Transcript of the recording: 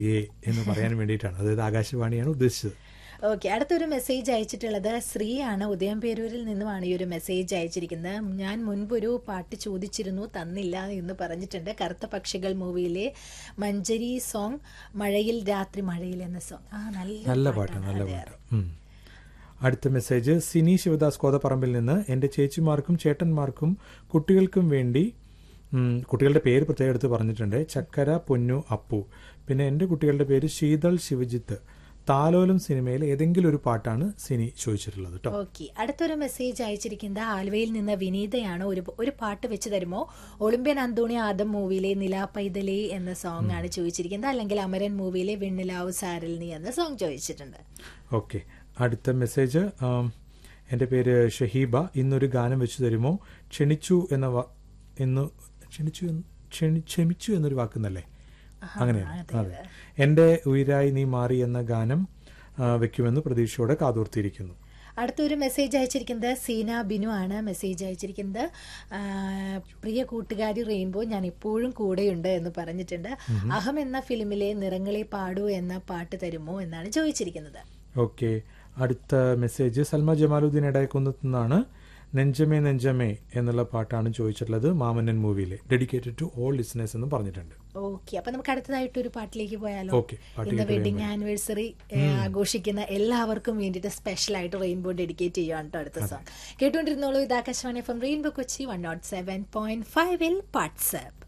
A എന്ന് പറയാൻ വേണ്ടിയിട്ടാണ് അതായത് ആകാശവാണിയാണ് ഉദ്ദേശിച്ചത് ഓക്കെ അടുത്തൊരു മെസ്സേജ് അയച്ചിട്ടുള്ളത് ശ്രീയാണ് ഉദയംപേരൂരിൽ നിന്നുമാണ് ഈ ഒരു മെസ്സേജ് അയച്ചിരിക്കുന്നത് ഞാൻ മുൻപൊരു പാട്ട് ചോദിച്ചിരുന്നു തന്നില്ല എന്ന് പറഞ്ഞിട്ടുണ്ട് കറുത്ത പക്ഷികൾ മൂവിയിലെ മഞ്ചരി സോങ് മഴയിൽ രാത്രി മഴയിൽ എന്ന സോങ് ആ നല്ല നല്ല പാട്ട് നല്ല പാട്ട് ഉം. അടുത്ത മെസ്സേജ് സിനി ശിവദാസ് കോതപ്പറമ്പിൽ നിന്ന് എൻ്റെ ചേച്ചിമാർക്കും ചേട്ടന്മാർക്കും കുട്ടികൾക്കും വേണ്ടി ഉം, കുട്ടികളുടെ പേര് പ്രത്യേകം എടുത്ത് പറഞ്ഞിട്ടുണ്ട് ചക്കര പൊന്നു അപ്പു പിന്നെ എൻ്റെ കുട്ടികളുടെ പേര് ശീതൾ ശിവജിത്ത് താലോലം സിനിമയിലെ ഏതെങ്കിലും ഒരു പാട്ടാണ് സിനി ചോദിച്ചിട്ടുള്ളത് കേട്ടോ ഓക്കെ അടുത്തൊരു മെസ്സേജ് അയച്ചിരിക്കുന്നത് ആലുവയിൽ നിന്ന് വിനീതയാണ് ഒരു ഒരു പാട്ട് വെച്ച് തരുമോ ഒളിമ്പ്യൻ അന്തോണി ആദം മൂവിയിലെ നിലാ പൈതലേ എന്ന സോങ് ആണ് ചോദിച്ചിരിക്കുന്നത് അല്ലെങ്കിൽ അമരൻ മൂവിയിലെ വെണ്ണിലാവ് സാരൽ നീ എന്ന സോങ് ചോദിച്ചിട്ടുണ്ട് ഓക്കെ അടുത്ത മെസ്സേജ് ആം, എൻ്റെ പേര് ഷഹീബ ഇന്നൊരു ഗാനം വെച്ച് തരുമോ ക്ഷണിച്ചു എന്ന വാ- എന്ന് ക്ഷണിച്ചു എന്ന്- ക്ഷണി ക്ഷമിച്ചു എന്നൊരു വാക്കുന്നല്ലേ അങ്ങനെയാണ് അതെ എൻ്റെ ഉയരായി നീ മാറി എന്ന ഗാനം ആ, വെക്കുമെന്ന് പ്രതീക്ഷയോടെ കാതോർത്തിയിരിക്കുന്നു അടുത്തൊരു മെസ്സേജ് അയച്ചിരിക്കുന്നത് സീന ബിനു ആണ് മെസ്സേജ് അയച്ചിരിക്കുന്നത് ആ, പ്രിയ കൂട്ടുകാരി റെയിൻബോ ഞാൻ ഇപ്പോഴും കൂടെയുണ്ട് എന്ന് പറഞ്ഞിട്ടുണ്ട് അഹം എന്ന ഫിലിമിലെ നിറങ്ങളെ പാടൂ എന്ന പാട്ട് തരുമോ എന്നാണ് ചോദിച്ചിരിക്കുന്നത് ഓക്കെ അടുത്ത മെസ്സേജ് സൽമ ജമാലുദ്ദീൻ ഇടയക്കുന്നത്തു നിന്നാണ് നെഞ്ചമേ നെഞ്ചമേ എന്നുള്ള പാട്ടാണ് ചോദിച്ചിട്ടുള്ളത് മാമന്നൻ മൂവിയിലെ ഡെഡിക്കേറ്റഡ് ടു ഓൾ ലിസണേഴ്സ് എന്ന് പറഞ്ഞിട്ടുണ്ട് ഓക്കെ അപ്പൊ നമുക്ക് അടുത്തതായിട്ട് ഒരു പാട്ടിലേക്ക് പോയാലോ ഓക്കെ പാട്ട് ഇന്ന് കേട്ട് വെഡിങ് ആനിവേഴ്സറി ആഘോഷിക്കുന്ന എല്ലാവർക്കും വേണ്ടിയിട്ട് സ്പെഷ്യൽ ആയിട്ട് റെയിൻബോ ഡെഡിക്കേറ്റ് ചെയ്യുകയാണ് കേട്ടോ അടുത്ത സോങ് കേട്ടുകൊണ്ടിരുന്നോളൂ ഇത് Akashvani F M rainbow Kochi one naught seven point ഫൈവിൽ പാട്സ്